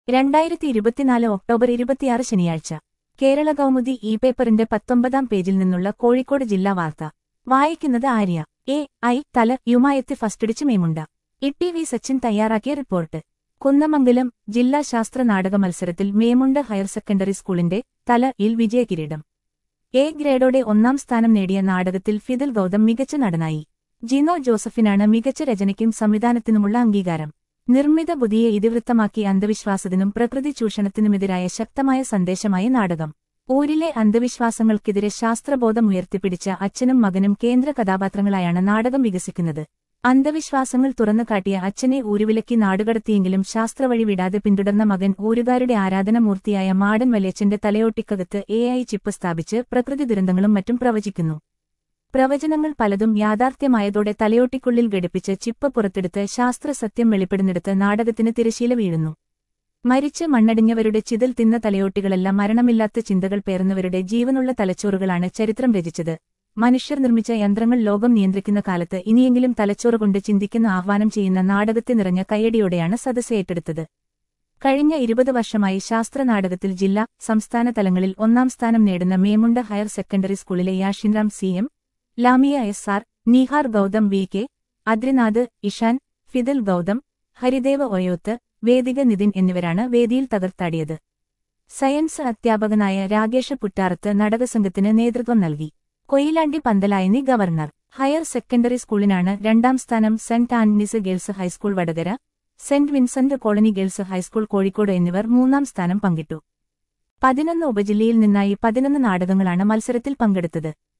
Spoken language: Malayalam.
രണ്ടായിരത്തി ഇരുപത്തിനാല് ഒക്ടോബർ ഇരുപത്തിയാറ് ശനിയാഴ്ച കേരള കൗമുദി ഇ പേപ്പറിന്റെ പത്തൊമ്പതാം പേജിൽ നിന്നുള്ള കോഴിക്കോട് ജില്ലാ വാർത്ത വായിക്കുന്നത് ആര്യ എ ഐ തല യുമായെത്തി ഫസ്റ്റടിച്ച് മേമുണ്ട ഇ വി സച്ചിൻ തയ്യാറാക്കിയ റിപ്പോർട്ട് കുന്നമംഗലം ജില്ലാ ശാസ്ത്ര നാടക മത്സരത്തിൽ മേമുണ്ട ഹയർ സെക്കൻഡറി സ്കൂളിന്റെ തല ഇൽ വിജയകിരീടം എ ഗ്രേഡോടെ ഒന്നാം സ്ഥാനം നേടിയ നാടകത്തിൽ ഫിദൽ ഗൗതം മികച്ച നടനായി ജിനോ ജോസഫിനാണ് മികച്ച രചനയ്ക്കും സംവിധാനത്തിനുമുള്ള അംഗീകാരം നിർമ്മിത ബുദ്ധിയെ ഇതിവൃത്തമാക്കി അന്ധവിശ്വാസത്തിനും പ്രകൃതി ചൂഷണത്തിനുമെതിരായ ശക്തമായ സന്ദേശമായ നാടകം ഊരിലെ അന്ധവിശ്വാസങ്ങൾക്കെതിരെ ശാസ്ത്രബോധം ഉയർത്തിപ്പിടിച്ച അച്ഛനും മകനും കേന്ദ്ര കഥാപാത്രങ്ങളായാണ് നാടകം വികസിക്കുന്നത് അന്ധവിശ്വാസങ്ങൾ തുറന്നുകാട്ടിയ അച്ഛനെ ഊരുവിലക്കി നാടുകടത്തിയെങ്കിലും ശാസ്ത്രവഴി വിടാതെ പിന്തുടർന്ന മകൻ ഊരുകാരുടെ ആരാധനമൂർത്തിയായ മാടൻ വലിയച്ഛന്റെ തലയോട്ടിക്കകത്ത് എ ഐ ചിപ്പ് സ്ഥാപിച്ച് പ്രകൃതി ദുരന്തങ്ങളും മറ്റും പ്രവചിക്കുന്നു പ്രവചനങ്ങൾ പലതും യാഥാർത്ഥ്യമായതോടെ തലയോട്ടിക്കുള്ളിൽ ഘടിപ്പിച്ച് ചിപ്പ് പുറത്തെടുത്ത് ശാസ്ത്രസത്യം വെളിപ്പെടുന്നിടത്ത് നാടകത്തിന് തിരശീല വീഴുന്നു മരിച്ച് മണ്ണടിഞ്ഞവരുടെ ചിതൽ തിന്ന തലയോട്ടികളല്ല മരണമില്ലാത്ത ചിന്തകൾ പേർന്നവരുടെ ജീവനുള്ള തലച്ചോറുകളാണ് ചരിത്രം രചിച്ചത് മനുഷ്യർ നിർമ്മിച്ച യന്ത്രങ്ങൾ ലോകം നിയന്ത്രിക്കുന്ന കാലത്ത് ഇനിയെങ്കിലും തലച്ചോറുകൊണ്ട് ചിന്തിക്കുന്ന ആഹ്വാനം ചെയ്യുന്ന നാടകത്തെ നിറഞ്ഞ കയ്യടിയോടെയാണ് സദസ്സ് ഏറ്റെടുത്തത് കഴിഞ്ഞ ഇരുപത് വർഷമായി ശാസ്ത്ര നാടകത്തിൽ ജില്ലാ സംസ്ഥാന തലങ്ങളിൽ ഒന്നാം സ്ഥാനം നേടുന്ന മേമുണ്ട ഹയർ സെക്കൻഡറി സ്കൂളിലെ Yashinram C M Lamiya S R Nihar Gautham V K Adrinath Ishan Fidel Gautham Harideva Oyoth Vedika Nitin എന്നിവരാണ് വേദിയിൽ തകർത്താടിയത് സയൻസ് അധ്യാപകനായ രാകേഷ് പുറ്റാറത്ത് നാടകസംഘത്തിന് നേതൃത്വം നൽകി Koyilandy Panthalayani government higher secondary സ്കൂളിനാണ് രണ്ടാം സ്ഥാനം Saint Antony's girls high school Vadakara Saint Vincent colony girls high school Kozhikode എന്നിവർ മൂന്നാം സ്ഥാനം പങ്കിട്ടു പതിനൊന്ന് ഉപജില്ലയിൽ നിന്നായി പതിനൊന്ന് നാടകങ്ങളാണ് മത്സരത്തിൽ പങ്കെടുത്തത്